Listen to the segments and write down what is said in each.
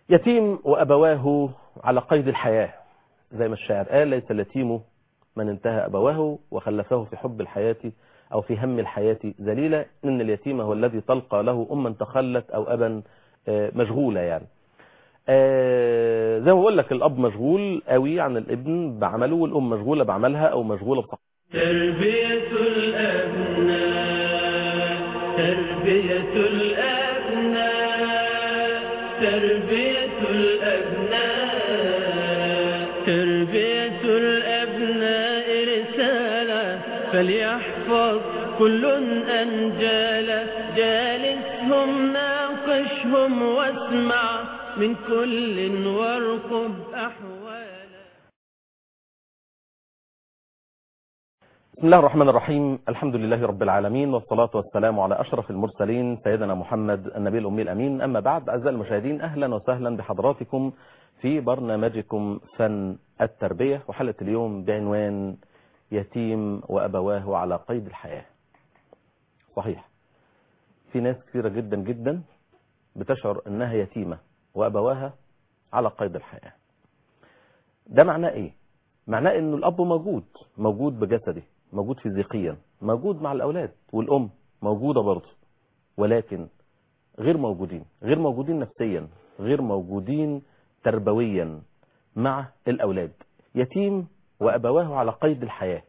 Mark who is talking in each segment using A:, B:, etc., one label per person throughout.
A: يتيم وأبواه على قيد الحياة زي ما الشاعر قال ليس اليتيم من انتهى أبواه وخلفه في حب الحياة أو في هم الحياة ذليلا إن اليتيم هو الذي تلقى له أما تخلت أو أبا مشغولة يعني زي ما بقول لك الأب مشغول قوي عن الابن بعمله والأم مشغولة بعملها أو مشغولة بصحة
B: تربية الأبناء تربية الأبناء تربية الأبناء تربية الأبناء رسالة فليحفظ كل أنجالا جالسهم ناقشهم واسمع من كل وارقب أحوالا
A: بسم الله الرحمن الرحيم الحمد لله رب العالمين والصلاة والسلام على أشرف المرسلين سيدنا محمد النبي الأمي الأمين أما بعد أعزائي المشاهدين أهلا وسهلا بحضراتكم في برنامجكم فن التربية وحلقة اليوم بعنوان يتيم وأبواه على قيد الحياة صحيح في ناس كثيرة جدا جدا بتشعر أنها يتيمة وأبواها على قيد الحياة ده معناه إيه؟ معناه أنه الأب موجود موجود بجسده موجود فيزيقيا موجود مع الأولاد والأم موجودة برضه ولكن غير موجودين غير موجودين نفسيا غير موجودين تربويا مع الأولاد يتيم وأبواه على قيد الحياة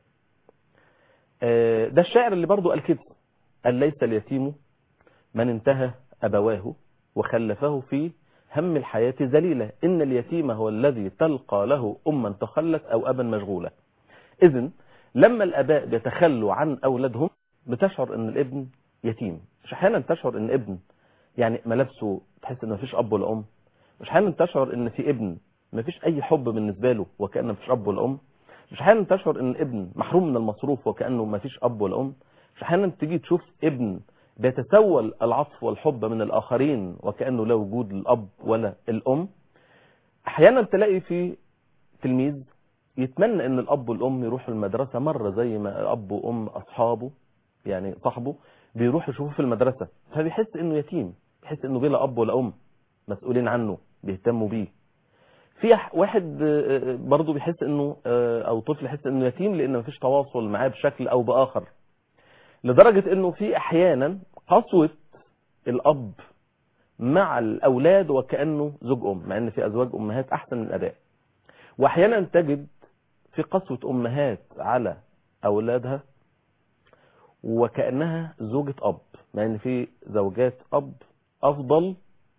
A: ده الشاعر اللي برضه قال كده قال ليس اليتيم من انتهى أبواه وخلفه في هم الحياة ذليلة إن اليتيم هو الذي تلقى له أما تخلت أو أبا مشغولة إذن لما الأباء بيتخلوا عن أولادهم بتشعر أن الابن يتيم مش أحيانا تشعر أن ابن يعني ملابسه تحس أن مفيش أب ولا أم مش أحيانا تشعر أن في ابن مفيش أي حب بالنسبة له وكأن مفيش أب ولا أم مش أحيانا تشعر أن ابن محروم من المصروف وكأنه مفيش أب ولا أم مش أحيانا تيجي تشوف ابن بيتسول العطف والحب من الآخرين وكأنه لا وجود الأب ولا الأم أحيانا تلاقي في تلميذ يتمنى ان الاب والام يروحوا المدرسة مرة زي ما اب وام اصحابه يعني صاحبه بيروحوا يشوفوه في المدرسة فبيحس انه يتيم بيحس انه بلا اب ولا ام مسؤولين عنه بيهتموا بيه في واحد برضه بيحس انه او طفل يحس انه يتيم لان مفيش تواصل معاه بشكل او باخر لدرجة انه في احيانا قسوة الاب مع الاولاد وكأنه زوج ام مع ان في ازواج امهات احسن من الاباء واحيانا تجد في قسوة امهات على اولادها وكأنها زوجة اب مع ان في زوجات اب افضل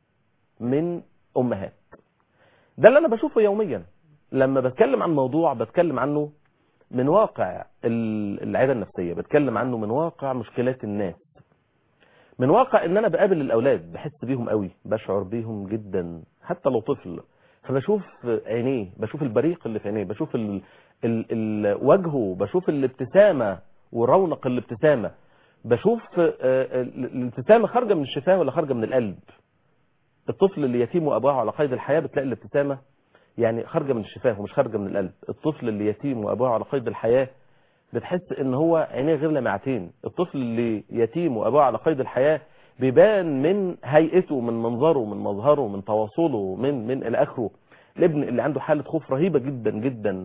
A: من امهات ده اللي انا بشوفه يوميا لما بتكلم عن موضوع بتكلم عنه من واقع العيادة النفسية بتكلم عنه من واقع مشكلات الناس من واقع ان انا بقابل الاولاد بحس بيهم قوي بشعر بيهم جدا حتى لو طفل فبشوف عينيه بشوف البريق اللي في عينيه بشوف ال... ال... ال... وجهه بشوف الابتسامة ورونق الابتسامة بشوف الابتسامة خارجة من الشفاه ولا خارجة من القلب الطفل اللي يتيم وابواه على قيد الحياة بتلاقي الابتسامة يعني خارجة من الشفاه ومش خارجة من القلب الطفل اللي يتيم وابواه على قيد الحياة بتحس ان هو عينيه غير لمعتين الطفل اللي يتيم وابواه على قيد الحياة بيبان من هيئته من منظره من مظهره من تواصله من من الى اخره الابن اللي عنده حالة خوف رهيبة جدا جدا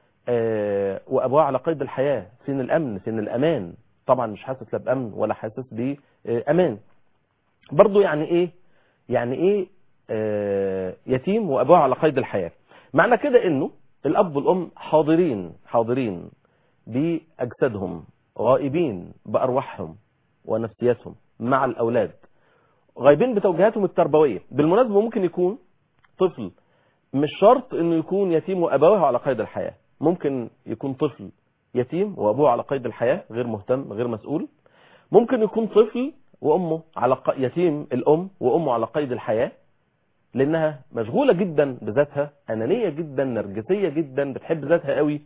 A: آه وابواه على قيد الحياة فين الامن فين الامان طبعا مش حاسس لا بامن ولا حاسس بامان برضو يعني ايه يعني ايه آه يتيم وابواه على قيد الحياة معنى كده انه الاب والام حاضرين حاضرين باجسادهم غائبين بارواحهم ونفسياتهم مع الأولاد غايبين بتوجيهاتهم التربوية بالمناسبة ممكن يكون طفل مش شرط انه يكون يتيم وابواه على قيد الحياة ممكن يكون طفل يتيم وابوه على قيد الحياة غير مهتم غير مسؤول ممكن يكون طفل وامه على ق... يتيم الام وامه على قيد الحياة لانها مشغولة جدا بذاتها انانية جدا نرجسية جدا بتحب ذاتها قوي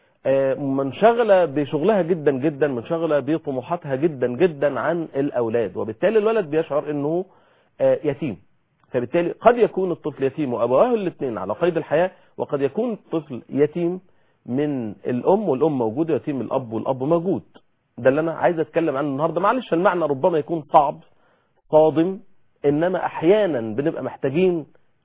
A: منشغلة بشغلها جدا جدا منشغلة بطموحاتها جدا جدا عن الأولاد وبالتالي الولد بيشعر أنه يتيم فبالتالي قد يكون الطفل يتيم وأبواه الاثنين على قيد الحياة وقد يكون الطفل يتيم من الأم والأم موجودة يتيم الأب والأب موجود ده اللي أنا عايز أتكلم عنه النهاردة معلش المعنى ربما يكون صعب صادم إنما أحيانا بنبقى محتاجين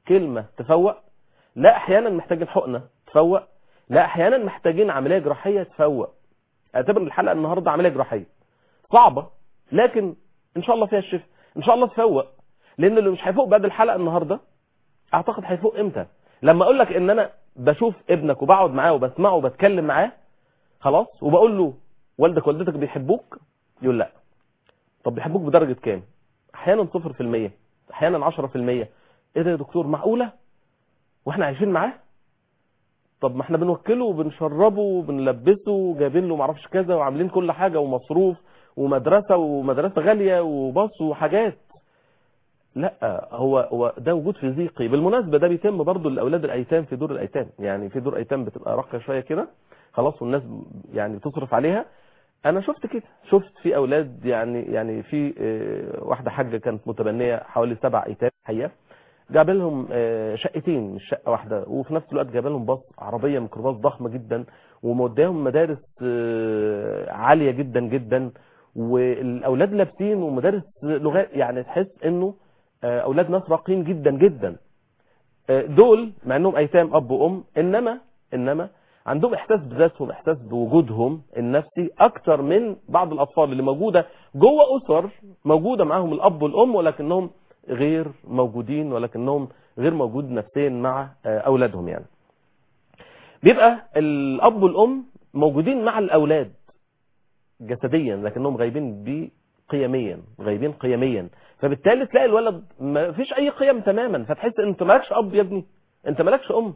A: كلمة تفوق لا احيانا محتاجين حقنة تفوق لا احيانا محتاجين عملية جراحية تفوق اعتبر الحلقة النهاردة عملية جراحية صعبة لكن ان شاء الله فيها الشفاء ان شاء الله تفوق لان اللي مش هيفوق بعد الحلقة النهاردة اعتقد هيفوق امتى لما اقول لك ان انا بشوف ابنك وبقعد معاه وبسمعه وبتكلم معاه خلاص وبقول له والدك والدتك بيحبوك يقول لا طب بيحبوك بدرجة كام احيانا صفر في المية احيانا عشرة في المية ايه ده يا دكتور معقولة واحنا عايشين معاه طب ما احنا بنوكله وبنشربه وبنلبسه وجايبين له معرفش كذا وعاملين كل حاجة ومصروف ومدرسة ومدرسة غالية وباص وحاجات لا هو هو ده وجود فيزيقي بالمناسبة ده بيتم برضه لأولاد الأيتام في دور الأيتام يعني في دور أيتام بتبقى راقية شوية كده خلاص والناس يعني تصرف عليها انا شفت كده شفت في اولاد يعني يعني في اه واحده حاجه كانت متبنيه حوالي سبع ايتام حقيقه جاب لهم اه شقتين مش شقه واحده وفي نفس الوقت جاب لهم باص عربيه ميكروباص ضخمه جدا وموديهم مدارس اه عاليه جدا جدا والاولاد لابسين ومدارس لغات يعني تحس انه اولاد ناس راقيين جدا جدا دول مع انهم ايتام اب وام انما انما عندهم احساس بذاتهم احساس بوجودهم النفسي اكتر من بعض الاطفال اللي موجودة جوه اسر موجودة معاهم الاب والام ولكنهم غير موجودين ولكنهم غير موجود نفسيا مع اولادهم يعني بيبقى الاب والام موجودين مع الاولاد جسديا لكنهم غايبين بقيميا غايبين قيميا فبالتالي تلاقي الولد ما فيش اي قيم تماما فتحس انت مالكش اب يا ابني انت مالكش ام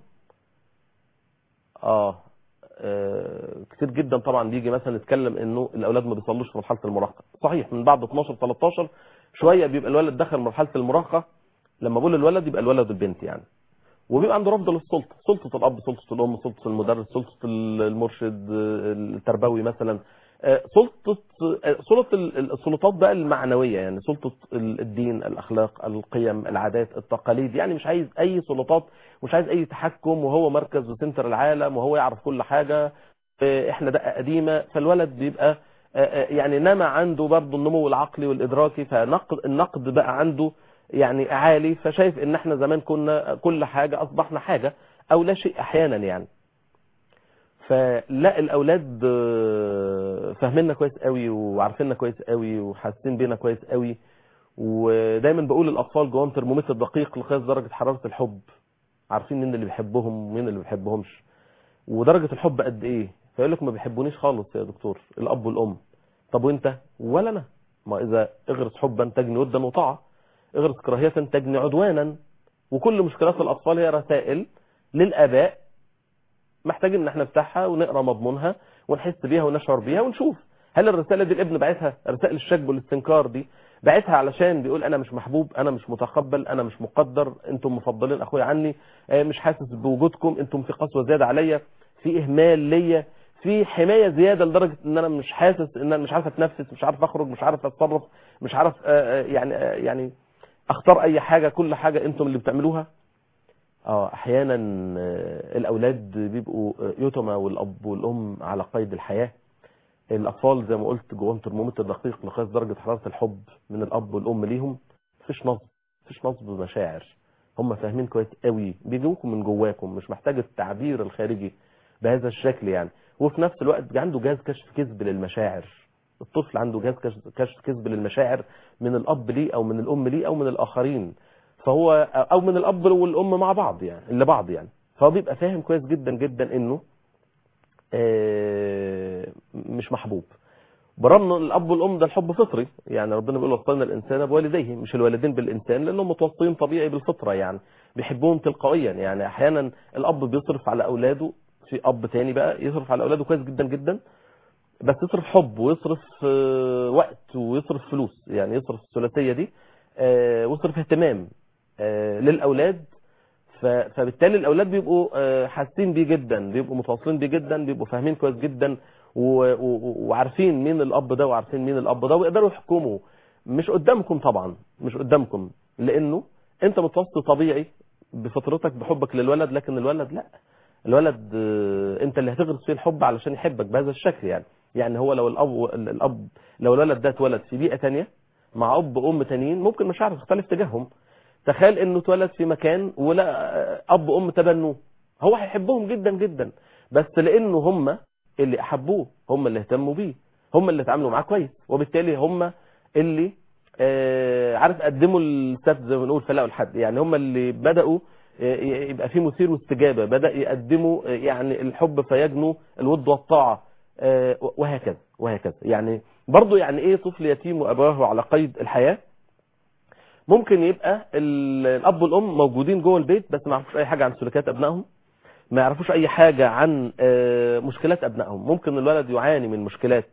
A: آه. اه كتير جدا طبعا بيجي مثلا نتكلم انه الاولاد ما بيصلوش في مرحله المراهقه صحيح من بعد 12 13 شويه بيبقى الولد دخل مرحله المراهقه لما بقول الولد يبقى الولد والبنت يعني وبيبقى عنده رفض للسلطه سلطه الاب سلطه الام سلطه المدرس سلطه المرشد التربوي مثلا سلطه سلطه السلطات بقى المعنويه يعني سلطه الدين الاخلاق القيم العادات التقاليد يعني مش عايز اي سلطات مش عايز اي تحكم وهو مركز وسنتر العالم وهو يعرف كل حاجه احنا دقه قديمه فالولد بيبقى يعني نما عنده برضه النمو العقلي والادراكي فنقد النقد بقى عنده يعني عالي فشايف ان احنا زمان كنا كل حاجه اصبحنا حاجه او لا شيء احيانا يعني فلا الاولاد فاهميننا كويس قوي وعارفيننا كويس قوي وحاسين بينا كويس قوي ودايما بقول الاطفال جواهم ترمومتر دقيق لقياس درجه حراره الحب عارفين مين اللي بيحبهم ومين اللي ما بيحبهمش ودرجه الحب قد ايه فيقول لك ما بيحبونيش خالص يا دكتور الاب والام طب وانت ولا انا ما اذا اغرس حبا تجني ودا وطاعه اغرس كراهيه تجني عدوانا وكل مشكلات الاطفال هي رسائل للاباء محتاجين ان احنا نفتحها ونقرا مضمونها ونحس بيها ونشعر بيها ونشوف هل الرساله دي الابن باعتها رسائل الشك والاستنكار دي باعتها علشان بيقول انا مش محبوب انا مش متقبل انا مش مقدر انتم مفضلين اخويا عني مش حاسس بوجودكم انتم في قسوه زياده عليا في اهمال ليا في حمايه زياده لدرجه ان انا مش حاسس ان انا مش عارف اتنفس مش عارف اخرج مش عارف اتصرف مش عارف يعني يعني اختار اي حاجه كل حاجه انتم اللي بتعملوها اه احيانا الاولاد بيبقوا يتمى والاب والام على قيد الحياه الاطفال زي ما قلت جواهم ترمومتر دقيق لقياس درجه حراره الحب من الاب والام ليهم مفيش نصب مفيش نصب مشاعر هم فاهمين كويس قوي بيجوكم من جواكم مش محتاج التعبير الخارجي بهذا الشكل يعني وفي نفس الوقت عنده جهاز كشف كذب للمشاعر الطفل عنده جهاز كشف كذب للمشاعر من الاب ليه او من الام ليه او من الاخرين فهو او من الاب والام مع بعض يعني لبعض يعني فهو بيبقى فاهم كويس جدا جدا انه مش محبوب برغم ان الاب والام ده الحب فطري يعني ربنا بيقول وصلنا الانسان بوالديه مش الوالدين بالانسان لانهم متوصلين طبيعي بالفطره يعني بيحبوهم تلقائيا يعني احيانا الاب بيصرف على اولاده في اب تاني بقى يصرف على اولاده كويس جدا جدا بس يصرف حب ويصرف وقت ويصرف فلوس يعني يصرف الثلاثيه دي ويصرف اهتمام للاولاد فبالتالي الاولاد بيبقوا حاسين بيه جدا بيبقوا متواصلين بيه جدا بيبقوا فاهمين كويس جدا وعارفين مين الاب ده وعارفين مين الاب ده ويقدروا يحكموا مش قدامكم طبعا مش قدامكم لانه انت متوسط طبيعي بفطرتك بحبك للولد لكن الولد لا الولد انت اللي هتغرس فيه الحب علشان يحبك بهذا الشكل يعني يعني هو لو الاب الاب لو الولد ده اتولد في بيئه ثانيه مع اب وام تانيين ممكن مشاعره تختلف تجاههم تخيل انه اتولد في مكان ولا اب وام تبنوه هو هيحبهم جدا جدا بس لانه هم اللي احبوه هم اللي اهتموا بيه هم اللي اتعاملوا معاه كويس وبالتالي هم اللي آه عارف قدموا السبت زي ما بنقول فلاقوا الحد يعني هم اللي بداوا آه، يبقى في مثير واستجابه بدا يقدموا آه، يعني الحب فيجنوا الود والطاعه آه، وهكذا وهكذا يعني برضو يعني ايه طفل يتيم وابواه على قيد الحياه ممكن يبقى ال- الاب والام موجودين جوه البيت بس ما يعرفوش اي حاجه عن سلوكيات ابنائهم ما يعرفوش اي حاجه عن آه، مشكلات ابنائهم ممكن الولد يعاني من مشكلات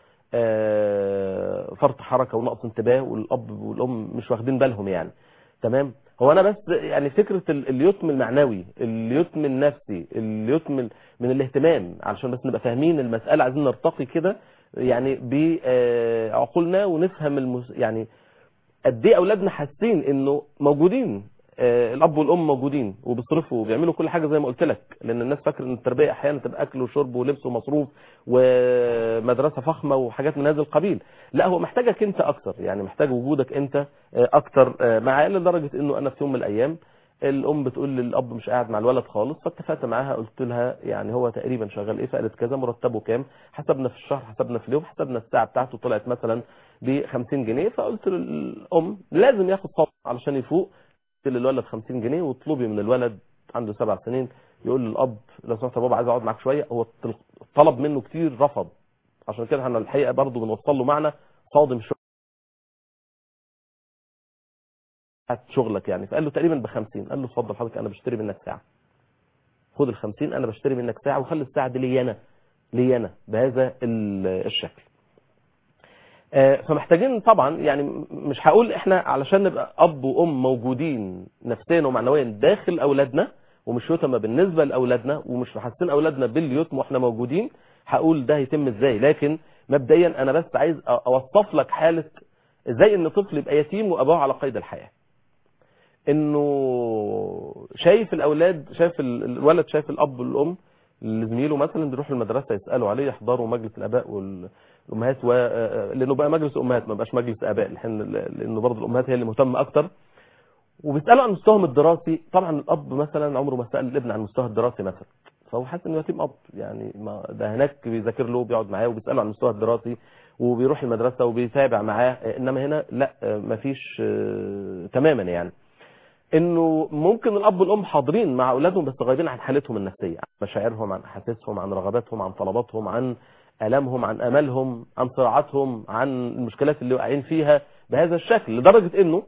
A: آه، فرط حركه ونقص انتباه والاب والام مش واخدين بالهم يعني تمام هو انا بس يعني فكره ال- اليتم المعنوي اليتم النفسي اليتم ال- من الاهتمام علشان بس نبقى فاهمين المساله عايزين نرتقي كده يعني بعقولنا ونفهم المس... يعني قد ايه اولادنا حاسين انه موجودين آه، الاب والام موجودين وبيصرفوا وبيعملوا كل حاجه زي ما قلت لك لان الناس فاكره ان التربيه احيانا تبقى اكل وشرب ولبس ومصروف ومدرسه فخمه وحاجات من هذا القبيل لا هو محتاجك انت اكتر يعني محتاج وجودك انت آه، اكتر آه، معاه لدرجه انه انا في يوم من الايام الام بتقول للاب مش قاعد مع الولد خالص فاتفقت معاها قلت لها يعني هو تقريبا شغال ايه فقالت كذا مرتبه كام حسبنا في الشهر حسبنا في اليوم حسبنا الساعه بتاعته طلعت مثلا ب 50 جنيه فقلت للام لازم ياخد صف علشان يفوق قلت للولد 50 جنيه واطلبي من الولد عنده سبع سنين يقول للاب لو سمحت يا بابا عايز اقعد معاك شويه هو طلب منه كتير رفض عشان كده احنا الحقيقه برضه بنوصل له معنى صادم شويه بتاعت شغلك يعني فقال له تقريبا ب 50 قال له اتفضل حضرتك انا بشتري منك ساعه خد ال 50 انا بشتري منك ساعه وخلي الساعه دي لي انا لي انا بهذا ال- الشكل آه، فمحتاجين طبعا يعني م- مش هقول احنا علشان نبقى اب وام موجودين نفسيا ومعنويا داخل اولادنا ومش يتم بالنسبه لاولادنا ومش محسين اولادنا باليتم واحنا موجودين هقول ده هيتم ازاي لكن مبدئيا انا بس عايز أ- اوصف لك حاله ازاي ان طفل يبقى يتيم وابوه على قيد الحياه انه شايف الاولاد شايف ال- الولد شايف الاب والام اللي زميله مثلا بيروحوا المدرسه يسالوا عليه يحضروا مجلس الاباء والامهات و... لانه بقى مجلس امهات ما بقاش مجلس اباء الحين لانه برضه الامهات هي اللي مهتمه اكتر وبيسالوا عن مستواهم الدراسي طبعا الاب مثلا عمره ما سال الابن عن مستواه الدراسي مثلا فهو حاسس انه يتيم اب يعني ما ده هناك بيذاكر له وبيقعد معاه وبيساله عن المستوى الدراسي وبيروح المدرسه وبيتابع معاه انما هنا لا مفيش آه، تماما يعني انه ممكن الاب والام حاضرين مع اولادهم بس غايبين عن حالتهم النفسيه عن مشاعرهم عن احاسيسهم عن رغباتهم عن طلباتهم عن الامهم عن املهم عن صراعاتهم عن المشكلات اللي واقعين فيها بهذا الشكل لدرجه انه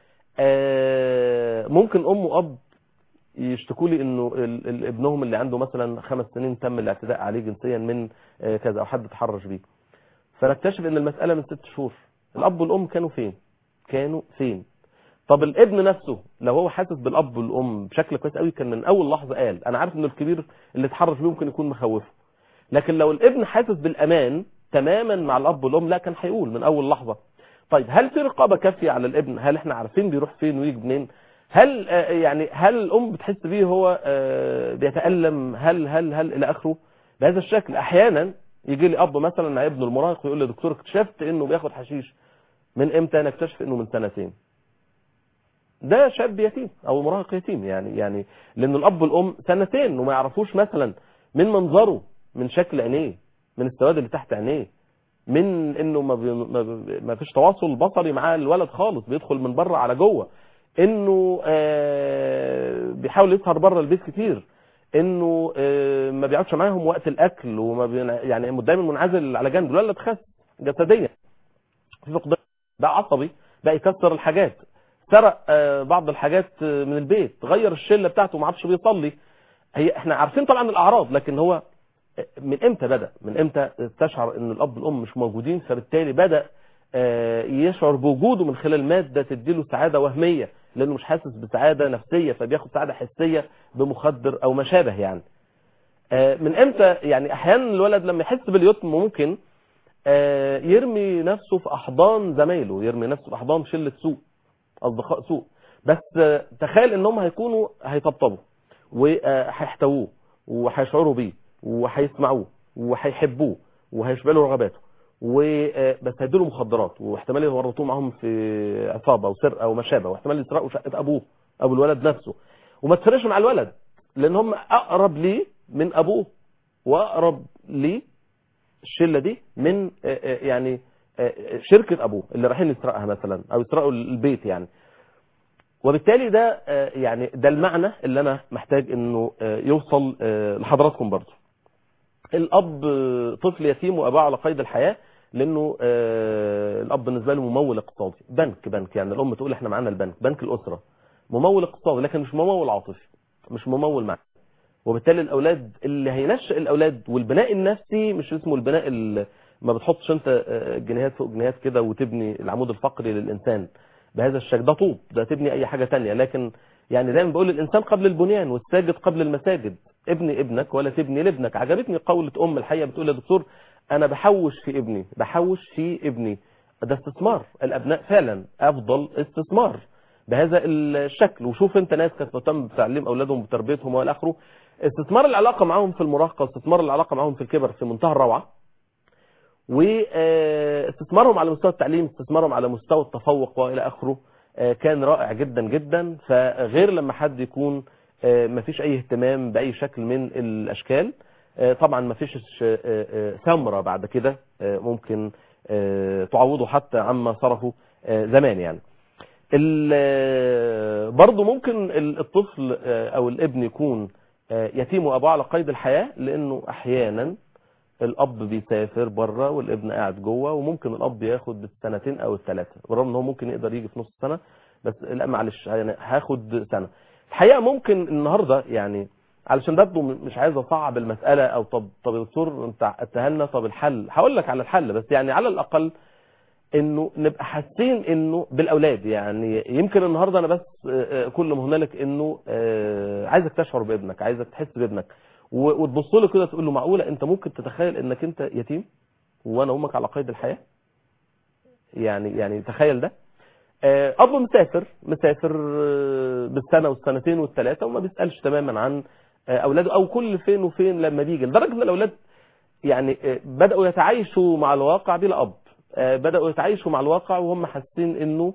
A: آه، ممكن ام واب يشتكوا لي انه ال- ال- ابنهم اللي عنده مثلا خمس سنين تم الاعتداء عليه جنسيا من آه، كذا او حد تحرش بيه فنكتشف ان المساله من ست شهور الاب والام كانوا فين كانوا فين طب الابن نفسه لو هو حاسس بالاب والام بشكل كويس قوي كان من اول لحظه قال انا عارف ان الكبير اللي اتحرش بيه ممكن يكون مخوفه لكن لو الابن حاسس بالامان تماما مع الاب والام لا كان هيقول من اول لحظه طيب هل في رقابه كافيه على الابن هل احنا عارفين بيروح فين ويجي منين هل آه، يعني هل الام بتحس بيه هو آه، بيتالم هل هل هل الى اخره بهذا الشكل احيانا يجي لي اب مثلا مع ابنه المراهق ويقول لي دكتور اكتشفت انه بياخد حشيش من امتى انا اكتشف انه من سنتين ده شاب يتيم او مراهق يتيم يعني يعني لان الاب والام سنتين وما يعرفوش مثلا من منظره من شكل عينيه من السواد اللي تحت عينيه من انه ما, بي ما, بي ما فيش تواصل بصري مع الولد خالص بيدخل من بره على جوه انه آه بيحاول يسهر بره البيت كتير انه آه ما بيقعدش معاهم وقت الاكل وما بينا يعني دايما منعزل على جنب الولد خس جسديا في فقدان بقى عصبي بقى يكسر الحاجات سرق آه بعض الحاجات آه من البيت غير الشله بتاعته ما عادش بيصلي هي احنا عارفين طبعا الاعراض لكن هو من امتى بدا من امتى تشعر ان الاب والام مش موجودين فبالتالي بدا آه يشعر بوجوده من خلال ماده تديله سعاده وهميه لانه مش حاسس بسعاده نفسيه فبياخد سعاده حسيه بمخدر او ما شابه يعني آه من امتى يعني احيانا الولد لما يحس باليتم ممكن آه يرمي نفسه في احضان زمايله يرمي نفسه في احضان شله سوء اصدقاء سوء بس تخيل انهم هيكونوا هيطبطبوا وهيحتووه وهيشعروا بيه وهيسمعوه وهيحبوه وهيشبعوا رغباته وبس هيدوا مخدرات واحتمال يورطوه معاهم في عصابه او سرقه او ما شابه واحتمال يسرقوا شقه ابوه ابو الولد نفسه وما تفرقش مع الولد لان هم اقرب ليه من ابوه واقرب ليه الشله دي من آه، آه، يعني آه، شركه ابوه اللي رايحين يسرقها مثلا او يسرقوا البيت يعني وبالتالي ده آه، يعني ده المعنى اللي انا محتاج انه آه، يوصل آه، لحضراتكم برضه الاب آه، طفل يتيم واباه على قيد الحياه لانه آه، الاب بالنسبه له ممول اقتصادي بنك بنك يعني الام تقول احنا معانا البنك بنك الاسره ممول اقتصادي لكن مش ممول عاطفي مش ممول معنوي وبالتالي الاولاد اللي هينشئ الاولاد والبناء النفسي مش اسمه البناء ال- ما بتحطش انت آه، جنيهات فوق جنيهات كده وتبني العمود الفقري للانسان بهذا الشكل ده طوب ده تبني اي حاجه تانية لكن يعني دايما بقول الانسان قبل البنيان والساجد قبل المساجد ابني ابنك ولا تبني لابنك عجبتني قولة ام الحقيقه بتقول يا دكتور انا بحوش في ابني بحوش في ابني ده استثمار الابناء فعلا افضل استثمار بهذا الشكل وشوف انت ناس كانت مهتمه بتعليم اولادهم وتربيتهم والى اخره استثمار العلاقه معاهم في المراهقه واستثمار العلاقه معاهم في الكبر في منتهى الروعه واستثمارهم على مستوى التعليم استثمارهم على مستوى التفوق والى اخره آه، كان رائع جدا جدا فغير لما حد يكون آه، مفيش اي اهتمام باي شكل من الاشكال آه، طبعا مفيش آه، آه، ثمره بعد كده آه، ممكن آه، تعوضه حتى عما صرفه آه، زمان يعني ال- برضه ممكن ال- الطفل آه، او الابن يكون آه، يتيم وابوه على قيد الحياه لانه احيانا الاب بيسافر بره والابن قاعد جوه وممكن الاب ياخد السنتين او الثلاثه بالرغم ان هو ممكن يقدر يجي في نص سنه بس لا معلش يعني هاخد سنه الحقيقه ممكن النهارده يعني علشان برضه مش عايز اصعب المساله او طب طب يا دكتور انت اتهلنا طب الحل هقول لك على الحل بس يعني على الاقل انه نبقى حاسين انه بالاولاد يعني يمكن النهارده انا بس آه، آه، كل ما هنالك انه آه، عايزك تشعر بابنك عايزك تحس بابنك و- وتبص له كده تقول له معقوله انت ممكن تتخيل انك انت يتيم وانا امك على قيد الحياه يعني يعني تخيل ده آه، اب مسافر مسافر آه، بالسنه والسنتين والثلاثه وما بيسالش تماما عن آه، اولاده او كل فين وفين لما بيجي لدرجه ان الاولاد يعني آه، بداوا يتعايشوا مع الواقع بلا اب آه، بداوا يتعايشوا مع الواقع وهم حاسين انه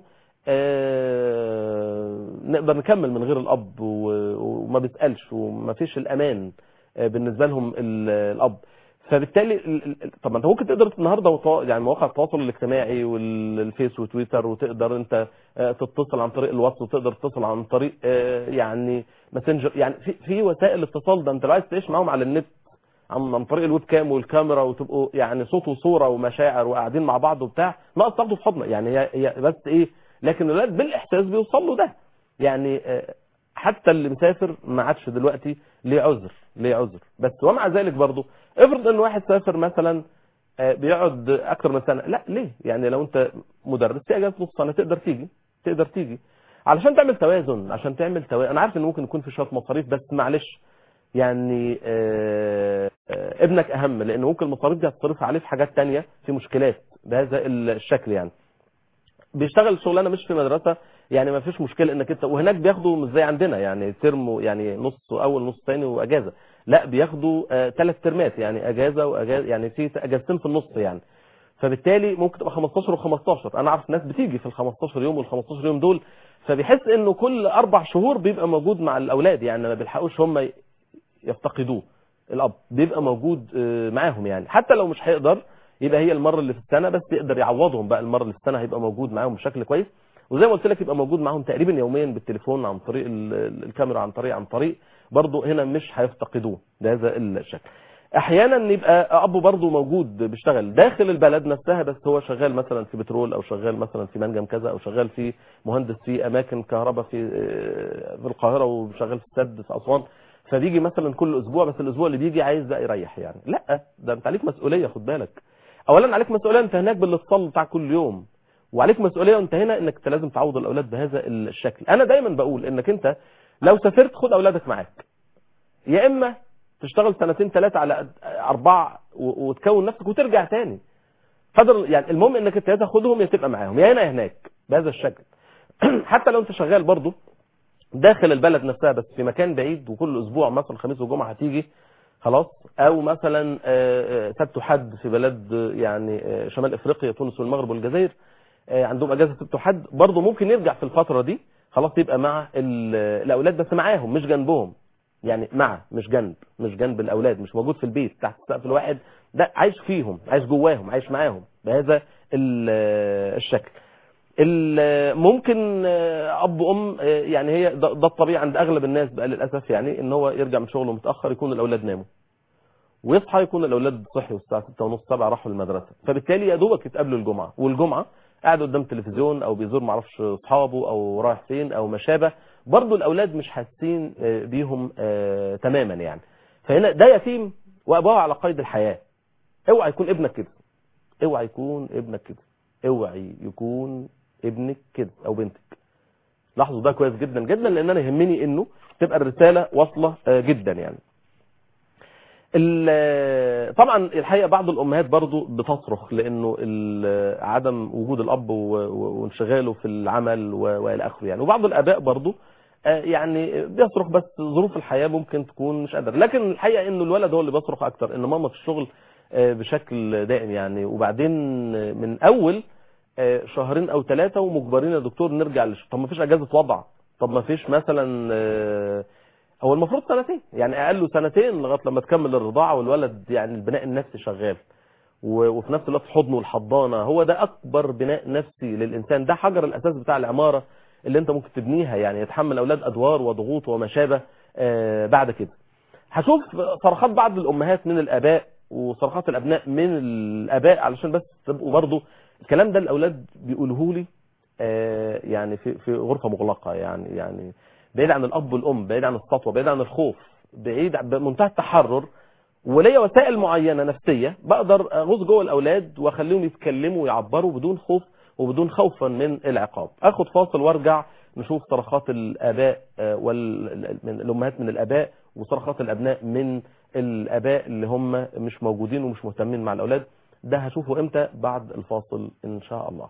A: آه، نقدر نكمل من غير الاب و- وما بيسالش وما فيش الامان آه، بالنسبه لهم ال- الاب فبالتالي ال- ال- طب ما انت ممكن تقدر النهارده وط- يعني مواقع التواصل الاجتماعي والفيس وتويتر وتقدر انت آه، تتصل عن طريق الواتس وتقدر تتصل عن طريق آه، يعني ماسنجر يعني في في وسائل اتصال ده انت لو عايز تعيش معاهم على النت عن عن طريق الويب كام والكاميرا وتبقوا يعني صوت وصوره ومشاعر وقاعدين مع بعض وبتاع ناقص تاخده في حضنك يعني هي هي بس ايه لكن الولاد بالاحساس بيوصل له ده يعني آه، حتى اللي مسافر ما عادش دلوقتي ليه عذر ليه عذر بس ومع ذلك برضه افرض ان واحد سافر مثلا آه، بيقعد اكتر من سنه لا ليه يعني لو انت مدرس في اجازه نص سنه تقدر تيجي تقدر تيجي علشان تعمل توازن عشان تعمل توازن انا عارف ان ممكن يكون في شويه مصاريف بس معلش يعني آه، آه، ابنك اهم لان ممكن المصاريف دي هتصرف عليه في حاجات تانية في مشكلات بهذا الشكل يعني بيشتغل شغلانه مش في مدرسه يعني ما فيش مشكله انك انت وهناك بياخدوا مش زي عندنا يعني ترم يعني نص اول نص ثاني واجازه لا بياخدوا ثلاث ترمات يعني اجازه واجازه يعني في اجازتين في النص يعني فبالتالي ممكن تبقى 15 و15 انا عارف ناس بتيجي في ال 15 يوم وال 15 يوم دول فبيحس انه كل اربع شهور بيبقى موجود مع الاولاد يعني ما بيلحقوش هم يفتقدوه الاب بيبقى موجود آه، معاهم يعني حتى لو مش هيقدر يبقى هي المره اللي في السنه بس يقدر يعوضهم بقى المره اللي في السنه هيبقى موجود معاهم بشكل كويس وزي ما قلت لك يبقى موجود معاهم تقريبا يوميا بالتليفون عن طريق ال- ال- الكاميرا عن طريق عن طريق برضه هنا مش هيفتقدوه بهذا الشكل احيانا يبقى ابو برضه موجود بيشتغل داخل البلد نفسها بس هو شغال مثلا في بترول او شغال مثلا في منجم كذا او شغال في مهندس في اماكن كهرباء في آه، في القاهره وشغال في السد في اسوان فبيجي مثلا كل اسبوع بس الاسبوع اللي بيجي عايز بقى يريح يعني لا ده انت عليك مسؤوليه خد بالك اولا عليك مسؤوليه انت هناك بالاتصال بتاع كل يوم وعليك مسؤوليه وانت هنا انك انت لازم تعوض الاولاد بهذا الشكل انا دايما بقول انك انت لو سافرت خد اولادك معاك يا اما تشتغل سنتين ثلاثه على قد- اربعه و- وتكون نفسك وترجع تاني قدر يعني المهم انك انت يا تاخدهم يا تبقى معاهم يا هنا يا هناك بهذا الشكل حتى لو انت شغال برضه داخل البلد نفسها بس في مكان بعيد وكل اسبوع مثلا خميس وجمعه هتيجي خلاص او مثلا آه، آه، سبت حد في بلاد آه، يعني آه، شمال افريقيا تونس والمغرب والجزائر آه، عندهم اجازه سبت حد برضه ممكن يرجع في الفتره دي خلاص يبقى مع ال- الاولاد بس معاهم مش جنبهم يعني مع مش جنب مش جنب الاولاد مش موجود في البيت تحت السقف الواحد ده عايش فيهم عايش جواهم عايش معاهم بهذا ال- الشكل ال- ممكن آه، اب وام آه، يعني هي ده ده الطبيعي عند اغلب الناس بقى للاسف يعني ان هو يرجع من شغله متاخر يكون الاولاد ناموا ويصحى يكون الاولاد صحيوا الساعه 6 ونص 7 راحوا المدرسه فبالتالي يا دوبك يتقابلوا الجمعه والجمعه قاعد قدام التلفزيون او بيزور معرفش اصحابه او رايح فين او ما شابه برضه الاولاد مش حاسين آه، بيهم آه، تماما يعني فهنا ده يتيم وابوه على قيد الحياه اوعى يكون ابنك كده اوعى يكون ابنك كده اوعي يكون ابنك كده او بنتك لاحظوا ده كويس جدا جدا لان انا يهمني انه تبقى الرساله واصله آه، جدا يعني ال- طبعا الحقيقه بعض الامهات برضو بتصرخ لانه ال- عدم وجود الاب و- و- وانشغاله في العمل و- والى اخره يعني وبعض الاباء برضو آه، يعني بيصرخ بس ظروف الحياه ممكن تكون مش قادر لكن الحقيقه انه الولد هو اللي بيصرخ اكتر ان ماما في الشغل آه، بشكل دائم يعني وبعدين من اول آه، شهرين او ثلاثه ومجبرين يا دكتور نرجع للشغل طب ما فيش اجازه وضع طب ما فيش مثلا آه، هو المفروض سنتين يعني اقل سنتين لغايه لما تكمل الرضاعه والولد يعني البناء النفسي شغال و- وفي نفس الوقت الحضن والحضانه هو ده اكبر بناء نفسي للانسان ده حجر الاساس بتاع العماره اللي انت ممكن تبنيها يعني يتحمل اولاد ادوار وضغوط وما شابه آه، بعد كده هشوف صرخات بعض الامهات من الاباء وصرخات الابناء من الاباء علشان بس تبقوا برضو الكلام ده الاولاد بيقولوه لي آه، يعني في في غرفه مغلقه يعني يعني بعيد عن الاب والام بعيد عن السطوه بعيد عن الخوف بعيد عن- بمنتهى التحرر وليا وسائل معينه نفسيه بقدر اغوص جوه الاولاد واخليهم يتكلموا ويعبروا بدون خوف وبدون خوفا من العقاب اخد فاصل وارجع نشوف صرخات الاباء آه، وال من الامهات من الاباء وصرخات الابناء من الاباء اللي هم مش موجودين ومش مهتمين مع الاولاد ده هشوفه امتى بعد الفاصل ان شاء الله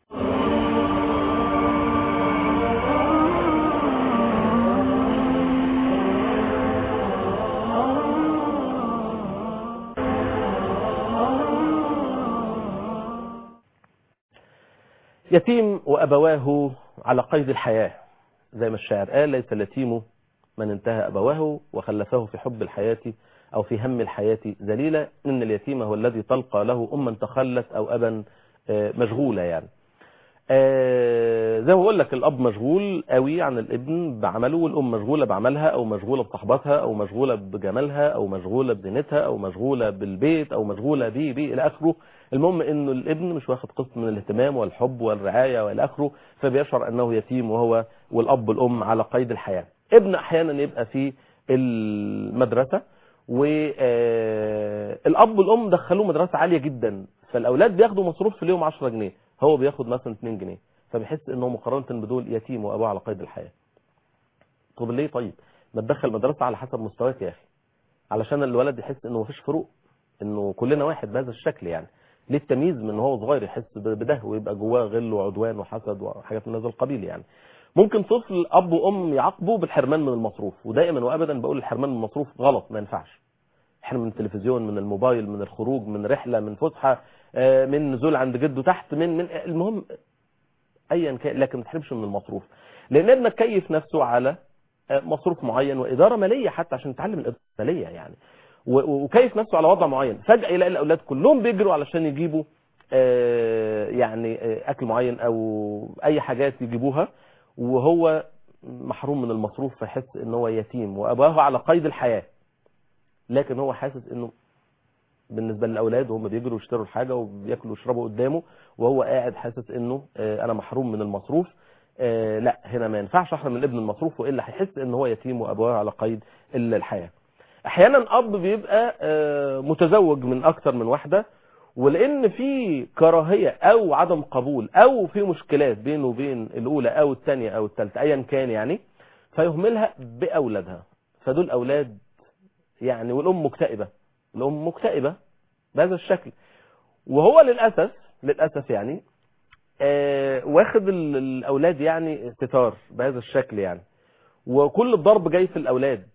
A: يتيم وأبواه على قيد الحياة زي ما الشاعر قال ليس اليتيم من انتهى أبواه وخلفه في حب الحياة أو في هم الحياة ذليلا إن اليتيم هو الذي تلقى له أما تخلت أو أبا آه، مشغولة يعني آه، زي ما بقول لك الاب مشغول قوي عن الابن بعمله والام مشغوله بعملها او مشغوله بصحباتها او مشغوله بجمالها او مشغوله بزينتها او مشغوله بالبيت او مشغوله بيه بيه الى اخره المهم انه الابن مش واخد قسط من الاهتمام والحب والرعايه والى اخره فبيشعر انه يتيم وهو والاب والام على قيد الحياه ابن احيانا يبقى في المدرسه والاب والام دخلوه مدرسه عاليه جدا فالاولاد بياخدوا مصروف في اليوم 10 جنيه هو بياخد مثلا 2 جنيه فبيحس انه مقارنه بدول يتيم وابوه على قيد الحياه طب ليه طيب ما تدخل مدرسه على حسب مستواك يا اخي علشان الولد يحس انه مفيش فروق انه كلنا واحد بهذا الشكل يعني ليه التمييز من هو صغير يحس بده ويبقى جواه غل وعدوان وحسد وحاجات من هذا القبيل يعني ممكن طفل اب وام يعاقبه بالحرمان من المصروف ودائما وابدا بقول الحرمان من المصروف غلط ما ينفعش حرمان من التلفزيون من الموبايل من الخروج من رحله من فسحه آه، من نزول عند جده تحت من من المهم ايا كان لكن ما تحرمش من المصروف لان ابنك كيف نفسه على آه، مصروف معين واداره ماليه حتى عشان يتعلم الاداره الماليه يعني و- وكيف نفسه على وضع معين فجاه يلاقي الاولاد كلهم بيجروا علشان يجيبوا آه، يعني آه، اكل معين او اي حاجات يجيبوها وهو محروم من المصروف فيحس ان هو يتيم واباه على قيد الحياه لكن هو حاسس انه بالنسبه للاولاد وهم بيجروا يشتروا الحاجه وبياكلوا ويشربوا قدامه وهو قاعد حاسس انه آه، انا محروم من المصروف آه، لا هنا ما ينفعش احرم من الابن المصروف والا هيحس ان هو يتيم وابواه على قيد ال- الحياه احيانا اب بيبقى آه، متزوج من اكثر من واحده ولان في كراهيه او عدم قبول او في مشكلات بينه وبين الاولى او الثانيه او الثالثه ايا كان يعني فيهملها باولادها فدول اولاد يعني والام مكتئبه الام مكتئبه بهذا الشكل وهو للاسف للاسف يعني آه واخد ال- الاولاد يعني ستار بهذا الشكل يعني وكل الضرب جاي في الاولاد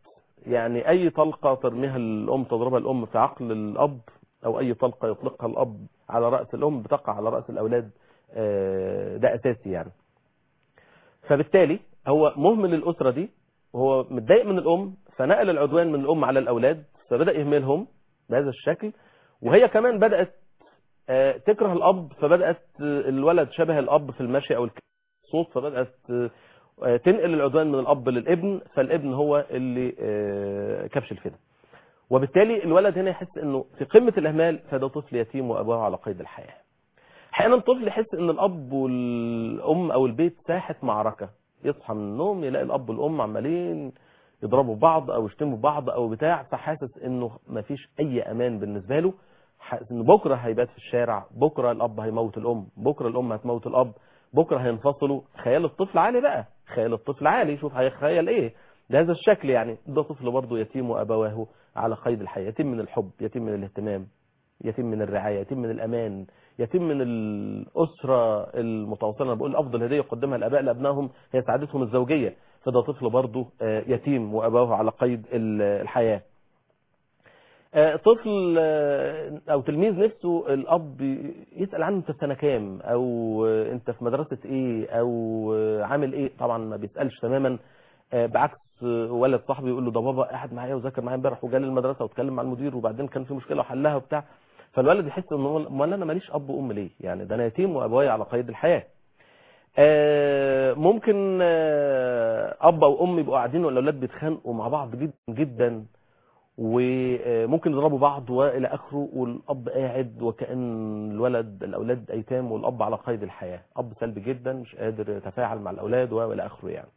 A: يعني اي طلقة ترميها الام تضربها الام في عقل الاب او اي طلقة يطلقها الاب على رأس الام بتقع على رأس الاولاد آه، ده اساسي يعني فبالتالي هو مهمل الاسرة دي وهو متضايق من الام فنقل العدوان من الام على الاولاد فبدأ يهملهم بهذا الشكل وهي كمان بدأت آه، تكره الاب فبدأت آه، الولد شبه الاب في المشي او الصوت فبدأت آه، آه، تنقل العدوان من الاب للابن فالابن هو اللي آه، كبش الفدا وبالتالي الولد هنا يحس انه في قمة الاهمال فده طفل يتيم وابوه على قيد الحياة احيانا الطفل يحس ان الاب والام او البيت ساحة معركة يصحى من النوم يلاقي الاب والام عمالين يضربوا بعض او يشتموا بعض او بتاع فحاسس انه مفيش اي امان بالنسبة له حاسس ان بكرة هيبات في الشارع بكرة الاب هيموت الام بكرة الام هتموت الاب بكرة هينفصلوا خيال الطفل عالي بقى خيال الطفل عالي شوف هيخيل ايه بهذا الشكل يعني ده طفل برضه يتيم وابواه على قيد الحياة يتيم من الحب يتيم من الاهتمام يتيم من الرعاية يتيم من الأمان يتيم من الأسرة المتواصلة أنا بقول أفضل هدية يقدمها الآباء لأبنائهم هي سعادتهم الزوجية فده طفل برضه آه، يتيم وأبواه على قيد ال- الحياة آه، طفل آه، أو تلميذ نفسه الأب يسأل عنه أنت في سنة كام أو آه، أنت في مدرسة إيه أو آه، عامل إيه طبعا ما بيسألش تماما آه، بعكس آه، ولد صاحبي يقول له ده بابا قاعد معايا وذاكر معايا امبارح وجالي المدرسه واتكلم مع المدير وبعدين كان في مشكله وحلها وبتاع فالولد يحس ان هو امال انا ماليش اب وام ليه يعني ده انا يتيم وابويا على قيد الحياه آه، ممكن آه، اب او ام يبقوا قاعدين والاولاد بيتخانقوا مع بعض جدا جدا وممكن يضربوا بعض والى اخره والاب قاعد وكان الولد الاولاد ايتام والاب على قيد الحياه اب سلبي جدا مش قادر يتفاعل مع الاولاد والى اخره يعني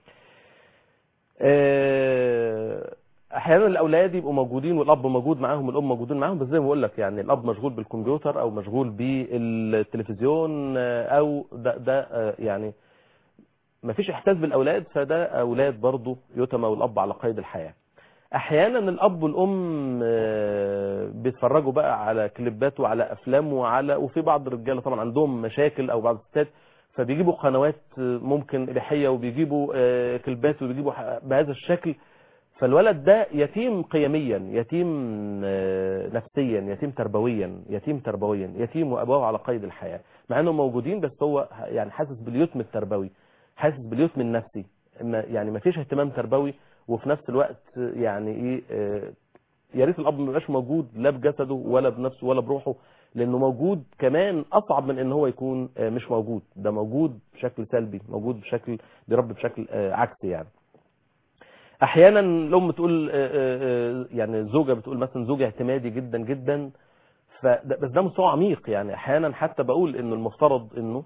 A: آه، احيانا الاولاد يبقوا موجودين والاب موجود معاهم والام موجودين معاهم بس زي ما بقول لك يعني الاب مشغول بالكمبيوتر او مشغول بالتلفزيون آه، او ده, ده آه، يعني ما فيش احساس بالاولاد فده اولاد برضه يتم والاب على قيد الحياه احيانا الاب والام آه، بيتفرجوا بقى على كليبات وعلى افلام وعلى وفي بعض الرجاله طبعا عندهم مشاكل او بعض الستات فبيجيبوا قنوات آه، ممكن اباحيه وبيجيبوا آه، كليبات وبيجيبوا ح- بهذا الشكل فالولد ده يتيم قيميا يتيم آه، نفسيا يتيم تربويا يتيم تربويا يتيم وابوه على قيد الحياه مع انهم موجودين بس هو ح- يعني حاسس باليتم التربوي حاسس باليتم النفسي ما- يعني ما فيش اهتمام تربوي وفي نفس الوقت يعني ايه آه، يا ريت الاب ما يبقاش موجود لا بجسده ولا بنفسه ولا بروحه لانه موجود كمان اصعب من ان هو يكون آه، مش موجود ده موجود بشكل سلبي موجود بشكل بيربي بشكل آه، عكسي يعني احيانا الام تقول آه، آه، آه، يعني الزوجه بتقول مثلا زوجي اعتمادي جدا جدا فده بس ده مستوى عميق يعني احيانا حتى بقول انه المفترض انه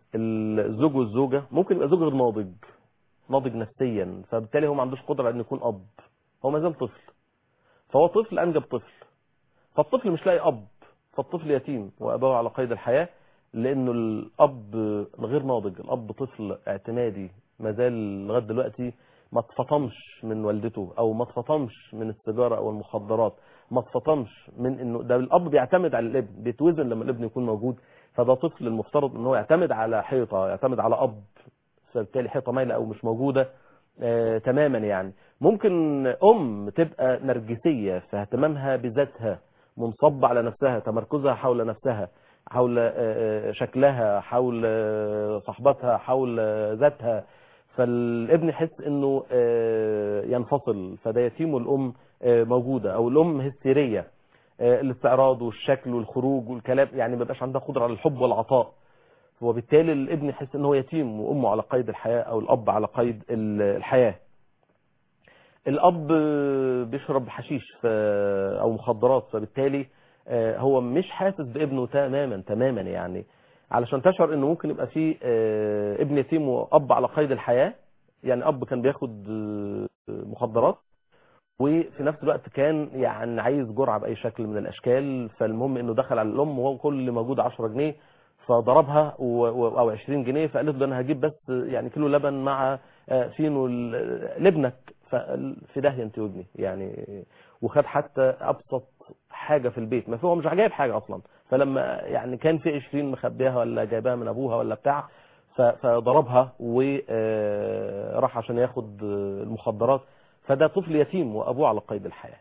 A: الزوج والزوجه ممكن يبقى زوج غير ناضج ناضج نفسيا فبالتالي هو ما عندوش قدره على انه يكون اب هو ما زال طفل فهو طفل انجب طفل فالطفل مش لاقي اب فالطفل يتيم وابوه على قيد الحياه لانه الاب غير ناضج الاب طفل اعتمادي ما زال لغايه دلوقتي ما اتفطمش من والدته او ما اتفطمش من السيجاره او المخدرات ما اتفطمش من انه ده الاب بيعتمد على الابن بيتوزن لما الابن يكون موجود فده طفل المفترض ان هو يعتمد على حيطه يعتمد على اب فبالتالي حيطه مايله او مش موجوده آه تماما يعني ممكن ام تبقى نرجسيه فاهتمامها بذاتها منصبه على نفسها تمركزها حول نفسها حول آه، آه، شكلها حول آه، صحبتها حول آه، ذاتها فالابن يحس انه آه، ينفصل فده يتيم والام آه، موجوده او الام هستيريه آه، الاستعراض والشكل والخروج والكلام يعني ما بيبقاش عندها قدره على الحب والعطاء وبالتالي الابن يحس ان هو يتيم وامه على قيد الحياه او الاب على قيد ال- الحياه الاب بيشرب حشيش ف- او مخدرات فبالتالي آه، هو مش حاسس بابنه تماما تماما يعني علشان تشعر انه ممكن يبقى في آه، ابن يتيم واب على قيد الحياه يعني اب كان بياخد آه، مخدرات وفي نفس الوقت كان يعني عايز جرعه باي شكل من الاشكال فالمهم انه دخل على الام وهو كل اللي موجود 10 جنيه فضربها و- و- او 20 جنيه فقالت له انا هجيب بس يعني كيلو لبن مع آه، فينو ل- لابنك فقال في داهيه انت وابني يعني وخد حتى ابسط حاجه في البيت ما في هو مش جايب حاجه اصلا فلما يعني كان في 20 مخبيها ولا جايباها من ابوها ولا بتاع ف- فضربها وراح عشان ياخد آه، المخدرات فده طفل يتيم وابوه على قيد الحياه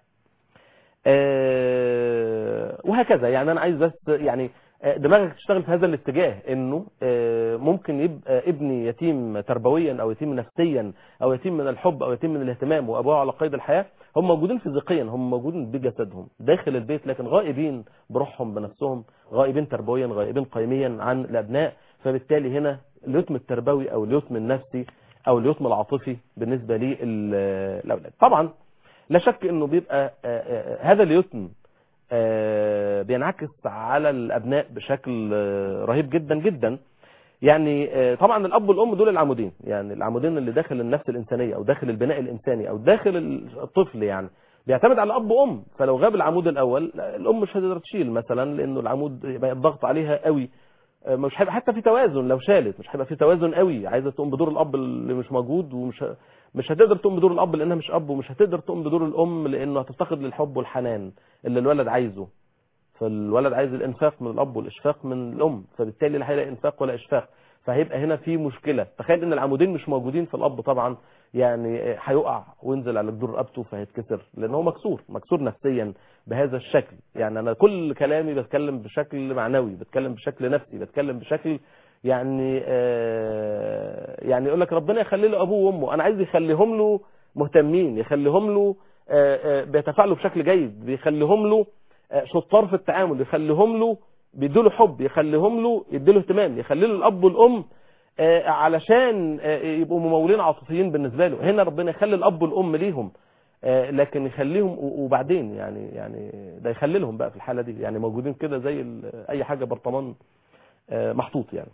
A: آه، وهكذا يعني انا عايز بس يعني آه، دماغك تشتغل في هذا الاتجاه انه آه، ممكن يبقى ابني يتيم تربويا او يتيم نفسيا او يتيم من الحب او يتيم من الاهتمام وابوه على قيد الحياه هم موجودين فيزيقيا هم موجودين بجسدهم داخل البيت لكن غائبين بروحهم بنفسهم غائبين تربويا غائبين قيميا عن الابناء فبالتالي هنا اليتم التربوي او اليتم النفسي او اليتم العاطفي بالنسبه للاولاد طبعا لا شك انه بيبقى آه، آه، هذا اليتم آه، بينعكس على الابناء بشكل آه، رهيب جدا جدا يعني آه، طبعا الاب والام دول العمودين يعني العمودين اللي داخل النفس الانسانيه او داخل البناء الانساني او داخل الطفل يعني بيعتمد على اب وام فلو غاب العمود الاول لا، الام مش هتقدر تشيل مثلا لانه العمود يبقى الضغط عليها قوي آه، مش هيبقى حتى في توازن لو شالت مش هيبقى في توازن قوي عايزه تقوم بدور الاب اللي مش موجود ومش ه- مش هتقدر تقوم بدور الاب لانها مش اب ومش هتقدر تقوم بدور الام لانه هتفتقد للحب والحنان اللي الولد عايزه فالولد عايز الانفاق من الاب والاشفاق من الام فبالتالي لا هيلاقي انفاق ولا اشفاق فهيبقى هنا في مشكله تخيل ان العمودين مش موجودين في الاب طبعا يعني هيقع وينزل على جدور رقبته فهيتكسر لان هو مكسور مكسور نفسيا بهذا الشكل يعني انا كل كلامي بتكلم بشكل معنوي بتكلم بشكل نفسي بتكلم بشكل يعني آه يعني يقول لك ربنا يخلي له ابوه وامه انا عايز يخليهم له مهتمين يخليهم له آه آه بيتفاعلوا بشكل جيد بيخليهم له آه شطار في التعامل يخليهم له بيدوا له حب يخليهم له يدوا له اهتمام يخلي له الاب والام آه علشان آه يبقوا ممولين عاطفيين بالنسبه له هنا ربنا يخلي الاب والام ليهم آه لكن يخليهم و- وبعدين يعني يعني ده يخلي لهم بقى في الحاله دي يعني موجودين كده زي ال- اي حاجه برطمان آه محطوط يعني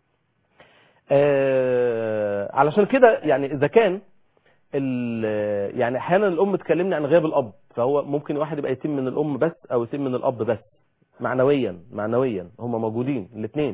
A: آه علشان كده يعني اذا كان ال- يعني احيانا الام تكلمني عن غياب الاب فهو ممكن واحد يبقى يتم من الام بس او يتم من الاب بس معنويا معنويا هم موجودين الاثنين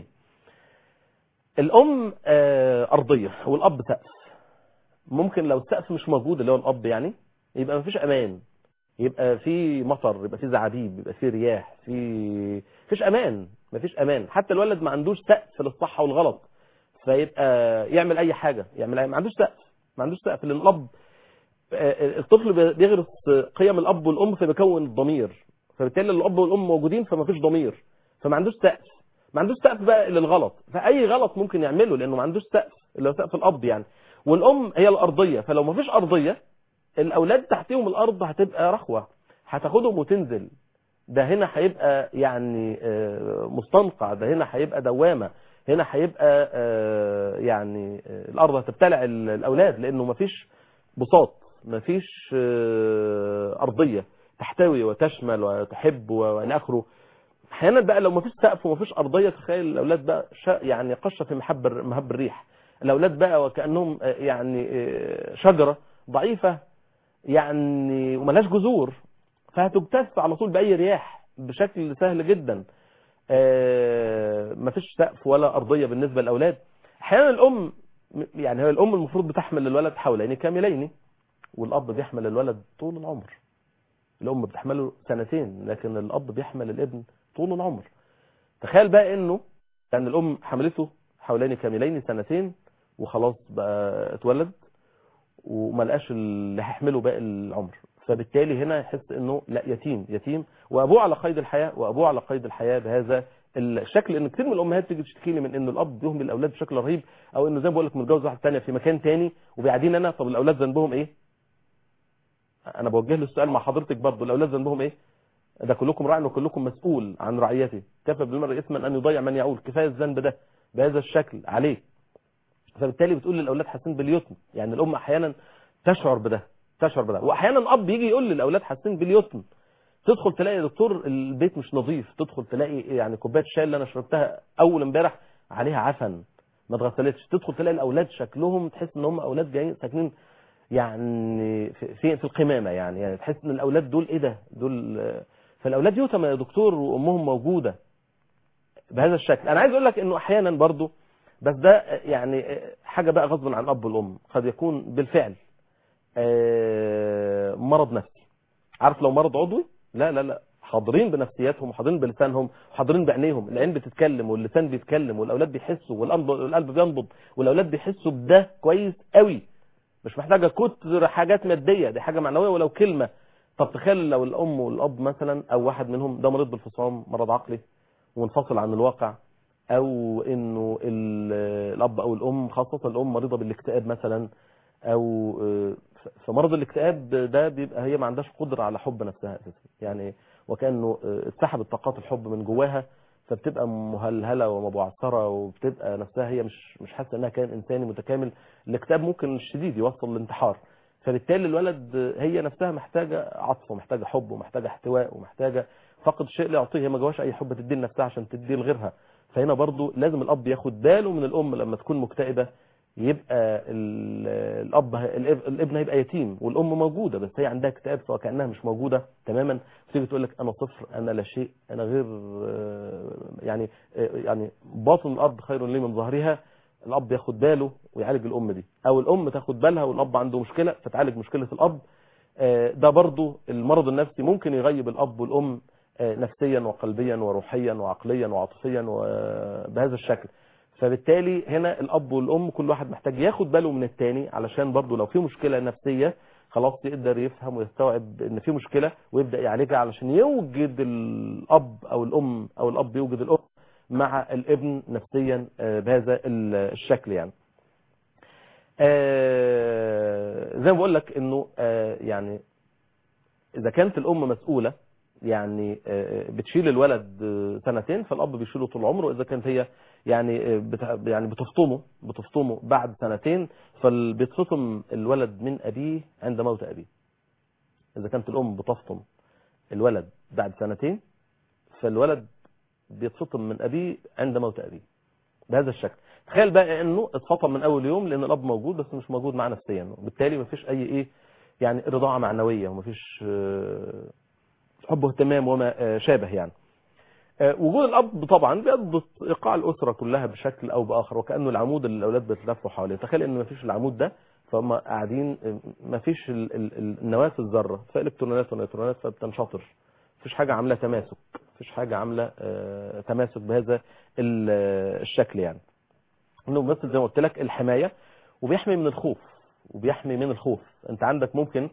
A: الام آه، ارضيه والاب سقف ممكن لو السقف مش موجود اللي هو الاب يعني يبقى مفيش امان يبقى في مطر يبقى في زعابيب يبقى في رياح في مفيش امان مفيش امان حتى الولد ما عندوش سقف للصح والغلط فيبقى يعمل اي حاجه يعمل أي... ما عندوش سقف ما عندوش سقف لان الاب آه، الطفل بيغرس قيم الاب والام فبيكون الضمير فبالتالي الاب والام موجودين فما فيش ضمير فما عندوش سقف ما عندوش سقف بقى للغلط فاي غلط ممكن يعمله لانه ما عندوش سقف اللي هو سقف الاب يعني والام هي الارضيه فلو ما فيش ارضيه الاولاد تحتهم الارض هتبقى رخوه هتاخدهم وتنزل ده هنا هيبقى يعني آه، مستنقع ده هنا هيبقى دوامه هنا هيبقى آه، يعني آه، الارض هتبتلع ال- الاولاد لانه مفيش بساط مفيش آه، ارضيه تحتوي وتشمل وتحب والى اخره احيانا بقى لو مفيش سقف ومفيش ارضيه تخيل الاولاد بقى شا يعني قشه في محب الر- مهب الريح الاولاد بقى وكانهم آه، يعني آه، شجره ضعيفه يعني وملهاش جذور فهتجتث على طول باي رياح بشكل سهل جدا آه، مفيش سقف ولا ارضيه بالنسبه للاولاد احيانا الام يعني هي الام المفروض بتحمل الولد حولين كاملين والاب بيحمل الولد طول العمر الام بتحمله سنتين لكن الاب بيحمل الابن طول العمر تخيل بقى انه يعني الام حملته حولين كاملين سنتين وخلاص بقى اتولد وما لقاش اللي هيحمله باقي العمر فبالتالي هنا يحس انه لا يتيم يتيم وابوه على قيد الحياه وابوه على قيد الحياه بهذا الشكل ان كتير من الامهات تيجي تشتكي لي من ان الاب بيهمل الاولاد بشكل رهيب او انه زي ما بقول لك متجوز واحده ثانيه في مكان تاني وبعدين انا طب الاولاد ذنبهم ايه؟ انا بوجه له السؤال مع حضرتك برضه الاولاد ذنبهم ايه؟ ده كلكم راع وكلكم مسؤول عن رعيته كفى بالمرء اثما ان يضيع من يعول كفايه الذنب ده بهذا الشكل عليه فبالتالي بتقول للاولاد حاسين باليتم يعني الام احيانا تشعر بده تشعر بده واحيانا الاب يجي يقول للاولاد حاسين باليتم تدخل تلاقي يا دكتور البيت مش نظيف تدخل تلاقي يعني كوبايه الشاي اللي انا شربتها اول امبارح عليها عفن ما اتغسلتش تدخل تلاقي الاولاد شكلهم تحس ان هم اولاد جايين ساكنين يعني في في, في القمامه يعني يعني تحس ان الاولاد دول ايه ده دول فالاولاد يتم يا دكتور وامهم موجوده بهذا الشكل انا عايز اقول لك انه احيانا برضو بس ده يعني حاجه بقى غصب عن الاب والام قد يكون بالفعل آه، مرض نفسي عارف لو مرض عضوي لا لا لا حاضرين بنفسياتهم وحاضرين بلسانهم وحاضرين بعينيهم العين بتتكلم واللسان بيتكلم والاولاد بيحسوا والقلب والقلب بينبض والاولاد بيحسوا بده كويس قوي مش محتاجه كتر حاجات ماديه دي حاجه معنويه ولو كلمه طب تخيل لو الام والاب مثلا او واحد منهم ده مريض بالفصام مرض عقلي ومنفصل عن الواقع او انه ال- الاب او الام خاصه الام مريضه بالاكتئاب مثلا او آه، ف- فمرض الاكتئاب ده بيبقى هي ما عندهاش قدره على حب نفسها اساسا يعني وكانه آه، اتسحبت طاقات الحب من جواها فبتبقى مهلهله ومبعثره وبتبقى نفسها هي مش مش حاسه انها كائن انساني متكامل الاكتئاب ممكن الشديد يوصل للانتحار فبالتالي الولد آه، هي نفسها محتاجه عطف ومحتاجه حب ومحتاجه احتواء ومحتاجه فقد شيء لا يعطيه هي ما جواش اي حب تديه لنفسها عشان تديه لغيرها فهنا برضو لازم الاب ياخد باله من الام لما تكون مكتئبه يبقى ال- الاب الاب- الابن هيبقى يتيم والام موجوده بس هي عندها اكتئاب سواء كانها مش موجوده تماما تيجي تقول لك انا صفر انا لا شيء انا غير آه، يعني آه، يعني باطن الارض خير لي من ظهرها الاب ياخد باله ويعالج الام دي او الام تاخد بالها والاب عنده مشكله فتعالج مشكله الاب آه، ده برضو المرض النفسي ممكن يغيب الاب والام آه، نفسيا وقلبيا وروحيا وعقليا وعاطفيا وبهذا الشكل فبالتالي هنا الاب والام كل واحد محتاج ياخد باله من التاني علشان برضو لو في مشكله نفسيه خلاص يقدر يفهم ويستوعب ان في مشكله ويبدا يعالجها علشان يوجد الاب او الام او الاب يوجد الام مع الابن نفسيا آه، بهذا ال- الشكل يعني آه، زي ما بقول لك انه آه، يعني اذا كانت الام مسؤوله يعني آه، بتشيل الولد آه، سنتين فالاب بيشيله طول عمره اذا كانت هي يعني آه، بت- يعني بتفطمه بتفطمه بعد سنتين فبيتفطم الولد من ابيه عند موت ابيه اذا كانت الام بتفطم الولد بعد سنتين فالولد بيتفطم من ابيه عند موت ابيه بهذا الشكل تخيل بقى انه اتفطم من اول يوم لان الاب موجود بس مش موجود معاه نفسيا وبالتالي مفيش اي ايه يعني رضاعه معنويه ومفيش آه، حب واهتمام وما آه، شابه يعني آه، وجود الاب طبعا بيضبط ايقاع الاسره كلها بشكل او باخر وكانه العمود اللي الاولاد بيتلفوا حواليه تخيل ان مفيش العمود ده فهم قاعدين آه، مفيش ال- ال- ال- النواه الذره فالكترونات ونيوترونات فبتنشطر مفيش حاجه عامله تماسك مفيش حاجه عامله آه، تماسك بهذا ال- آه، الشكل يعني انه بيمثل زي ما قلت لك الحمايه وبيحمي من الخوف وبيحمي من الخوف انت عندك ممكن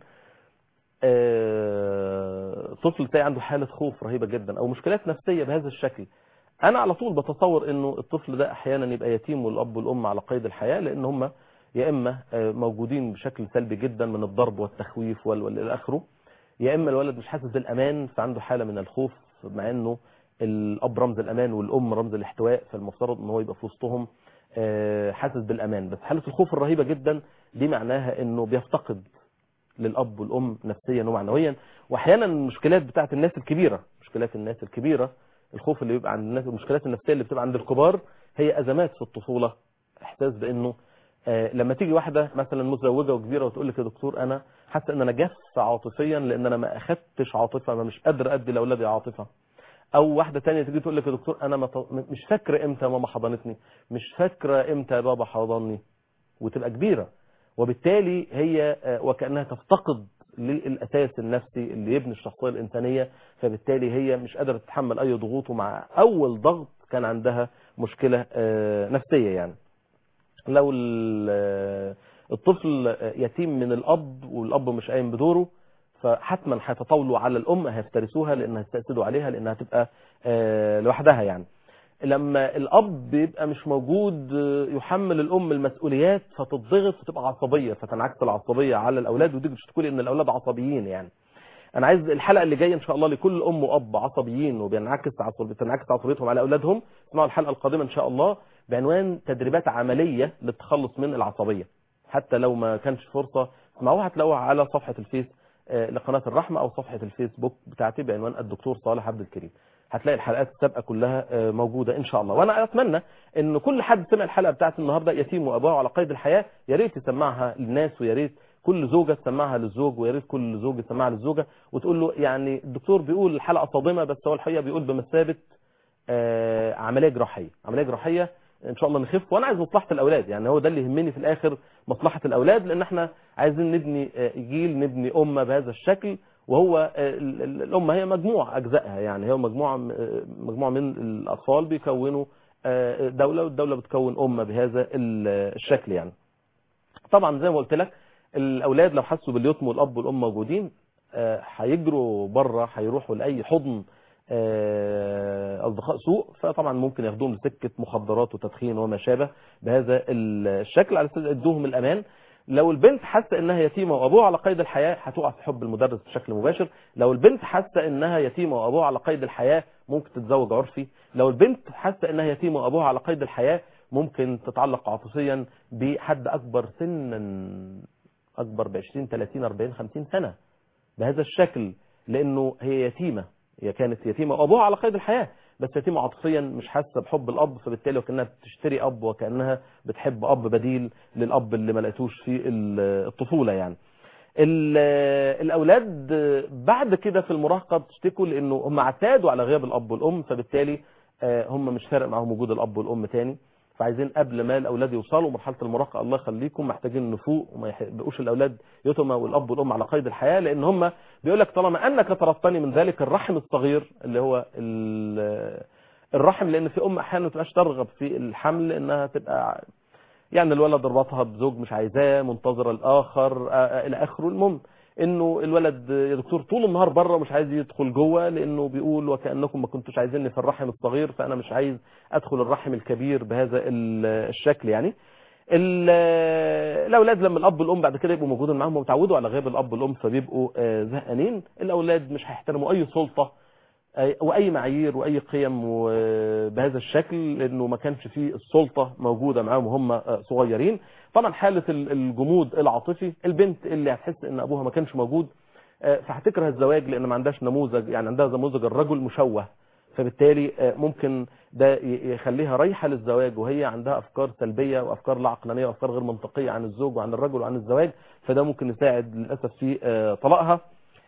A: آه، طفل تلاقي عنده حاله خوف رهيبه جدا او مشكلات نفسيه بهذا الشكل انا على طول بتصور انه الطفل ده احيانا يبقى يتيم والاب والام على قيد الحياه لان هم يا اما آه، موجودين بشكل سلبي جدا من الضرب والتخويف وال- والى اخره يا اما الولد مش حاسس بالامان فعنده حاله من الخوف مع انه الاب رمز الامان والام رمز الاحتواء فالمفترض ان هو يبقى في وسطهم آه، حاسس بالامان بس حاله الخوف الرهيبه جدا دي معناها انه بيفتقد للاب والام نفسيا ومعنويا واحيانا المشكلات بتاعت الناس الكبيره مشكلات الناس الكبيره الخوف اللي بيبقى عند الناس المشكلات النفسيه اللي بتبقى عند الكبار هي ازمات في الطفوله احساس بانه آه، لما تيجي واحده مثلا متزوجه وكبيره وتقول لك يا دكتور انا حاسه ان انا جاف عاطفيا لان انا ما اخدتش عاطفه ما مش قادر ادي لاولادي عاطفه او واحده تانية تيجي تقول لك يا دكتور انا ما ط- مش فاكره امتى ماما حضنتني مش فاكره امتى بابا حضني وتبقى كبيره وبالتالي هي آه، وكانها تفتقد للاساس النفسي اللي يبني الشخصيه الانسانيه فبالتالي هي مش قادره تتحمل اي ضغوط ومع اول ضغط كان عندها مشكله آه، نفسيه يعني لو ال- آه، الطفل يتيم من الاب والاب مش قايم بدوره فحتما هيتطاولوا على الام هيفترسوها لان هيستأسدوا عليها لانها هتبقى آه، لوحدها يعني لما الاب بيبقى مش موجود آه، يحمل الام المسؤوليات فتضغط فتبقى عصبيه فتنعكس العصبيه على الاولاد ودي بتشتكوا لي ان الاولاد عصبيين يعني انا عايز الحلقه اللي جايه ان شاء الله لكل ام واب عصبيين وبينعكس عصب بتنعكس عصبيتهم على اولادهم اسمعوا الحلقه القادمه ان شاء الله بعنوان تدريبات عمليه للتخلص من العصبيه حتى لو ما كانش فرصه اسمعوها هتلاقوها على صفحه الفيس آه، لقناه الرحمه او صفحه الفيسبوك بتاعتي بعنوان الدكتور صالح عبد الكريم هتلاقي الحلقات السابقه كلها آه، موجوده ان شاء الله وانا اتمنى ان كل حد سمع الحلقه بتاعت النهارده يتيم واباه على قيد الحياه يا ريت يسمعها للناس ويا ريت كل زوجه تسمعها للزوج ويا ريت كل زوج يسمعها للزوجه وتقول له يعني الدكتور بيقول الحلقه صادمه بس هو الحقيقه بيقول بمثابه آه، عمليه جراحيه عمليه جراحيه ان شاء الله نخف وانا عايز مصلحه الاولاد يعني هو ده اللي يهمني في الاخر مصلحه الاولاد لان احنا عايزين نبني آه، جيل نبني امه بهذا الشكل وهو آه، ال- ال- الامه هي مجموع اجزائها يعني هي مجموعه م- آه، مجموعه من الاطفال بيكونوا آه، دوله والدوله بتكون امه بهذا ال- الشكل يعني طبعا زي ما قلت لك الاولاد لو حسوا باليتم والاب والام موجودين آه، هيجروا بره هيروحوا لاي حضن آه، اصدقاء سوء فطبعا ممكن ياخدوهم لسكه مخدرات وتدخين وما شابه بهذا الشكل على اساس يدوهم الامان لو البنت حاسه انها يتيمه وابوها على قيد الحياه هتقع في حب المدرس بشكل مباشر لو البنت حاسه انها يتيمه وابوها على قيد الحياه ممكن تتزوج عرفي لو البنت حاسه انها يتيمه وابوها على قيد الحياه ممكن تتعلق عاطفيا بحد اكبر سنا اكبر ب 20 30 40 50 سنه بهذا الشكل لانه هي يتيمه هي كانت يتيمه وابوها على قيد الحياه بس يتيمه عاطفيا مش حاسه بحب الاب فبالتالي وكانها بتشتري اب وكانها بتحب اب بديل للاب اللي ما لقيتوش في الطفوله يعني ال- الاولاد بعد كده في المراهقه بتشتكوا لانه هم اعتادوا على غياب الاب والام فبالتالي آه، هم مش فارق معاهم وجود الاب والام تاني فعايزين قبل ما الاولاد يوصلوا مرحله المراهقه الله يخليكم محتاجين نفوق وما يبقوش الاولاد يتمى والاب والام على قيد الحياه لان هم بيقول لك طالما انك طردتني من ذلك الرحم الصغير اللي هو ال- الرحم لان في ام احيانا ما تبقاش ترغب في الحمل انها تبقى يعني الولد ربطها بزوج مش عايزاه منتظره الاخر آه، آه، الى اخره المهم انه الولد يا دكتور طول النهار بره مش عايز يدخل جوه لانه بيقول وكانكم ما كنتوش عايزيني في الرحم الصغير فانا مش عايز ادخل الرحم الكبير بهذا ال- الشكل يعني ال- الاولاد لما الاب والام بعد كده يبقوا موجودين معاهم ومتعودوا على غياب الاب والام فبيبقوا آه، زهقانين الاولاد مش هيحترموا اي سلطه أي- واي معايير واي قيم و- بهذا الشكل لانه ما كانش فيه السلطه موجوده معاهم وهم آه، صغيرين طبعا حاله ال- الجمود العاطفي البنت اللي هتحس ان ابوها ما كانش موجود آه، فهتكره الزواج لان ما عندهاش نموذج يعني عندها نموذج الرجل مشوه فبالتالي آه، ممكن ده ي- يخليها رايحه للزواج وهي عندها افكار سلبيه وافكار لا عقلانيه وافكار غير منطقيه عن الزوج وعن الرجل وعن الزواج فده ممكن يساعد للاسف في آه، طلاقها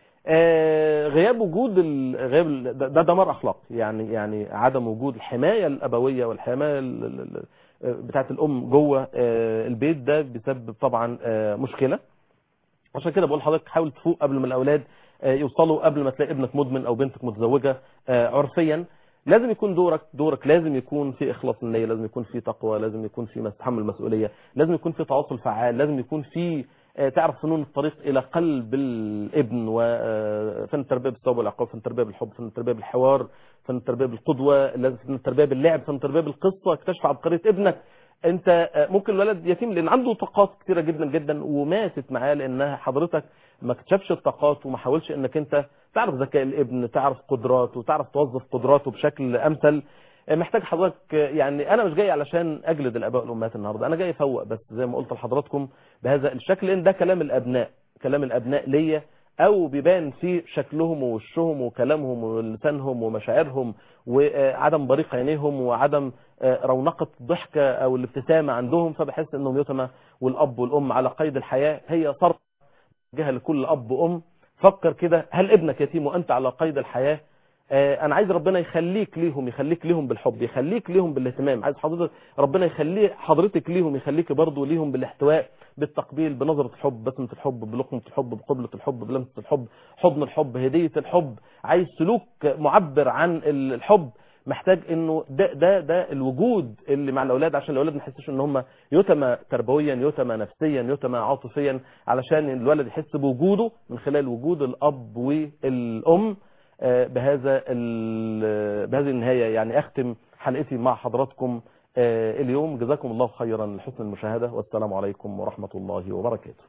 A: آه، غياب وجود ال- غياب ال- ده ده دمار اخلاقي يعني يعني عدم وجود الحمايه الابويه والحمايه ال- ال- ال- بتاعه الام جوه آه، البيت ده بيسبب طبعا آه، مشكله عشان كده بقول لحضرتك حاول تفوق قبل ما الاولاد آه، يوصلوا قبل ما تلاقي ابنك مدمن او بنتك متزوجه آه، عرفيا لازم يكون دورك دورك لازم يكون في اخلاص النيه لازم يكون في تقوى لازم يكون في مس- تحمل مسؤوليه لازم يكون في تواصل فعال لازم يكون في آه، تعرف فنون الطريق الى قلب الابن وفن التربيه بالثواب والعقاب فن التربيه بالحب فن التربيه بالحوار فن التربيه بالقدوه لازم فن التربيه باللعب فن التربيه بالقصه اكتشف عبقريه ابنك انت آه، ممكن الولد يتيم لان عنده طاقات كتيره جدا جدا وماتت معاه لانها حضرتك ما اكتشفش الطاقات وما حاولش انك انت تعرف ذكاء الابن تعرف قدراته تعرف توظف قدراته بشكل امثل آه، محتاج حضرتك آه، يعني انا مش جاي علشان اجلد الاباء والامهات النهارده انا جاي افوق بس زي ما قلت لحضراتكم بهذا الشكل لان ده كلام الابناء كلام الابناء ليا او بيبان في شكلهم ووشهم وكلامهم ولسانهم ومشاعرهم وعدم بريق عينيهم وعدم آه، رونقة الضحكة او الابتسامة عندهم فبحس انهم يتمى والاب والام على قيد الحياة هي صرف جهة لكل اب وام فكر كده هل ابنك يتيم وانت على قيد الحياة آه، انا عايز ربنا يخليك ليهم يخليك ليهم بالحب يخليك ليهم بالاهتمام عايز حضرتك ربنا يخليه حضرتك ليهم يخليك برضه ليهم بالاحتواء بالتقبيل بنظرة الحب بسمة الحب بلقمة الحب بقبلة الحب بلمسة الحب حضن الحب هدية الحب عايز سلوك معبر عن الحب محتاج انه ده ده ده الوجود اللي مع الاولاد عشان الاولاد ما يحسوش ان هم يتمى تربويا يتمى نفسيا يتمى عاطفيا علشان الولد يحس بوجوده من خلال وجود الاب والام آه، بهذا ال- بهذه النهايه يعني اختم حلقتي مع حضراتكم آه، اليوم جزاكم الله خيرا لحسن المشاهده والسلام عليكم ورحمه الله وبركاته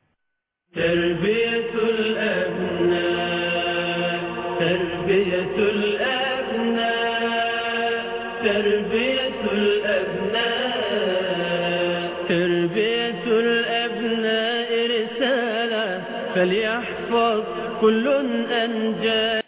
B: تربية الأبناء تربية الأبناء تربية الأبناء تربية الأبناء رسالة فليحفظ كل أنجال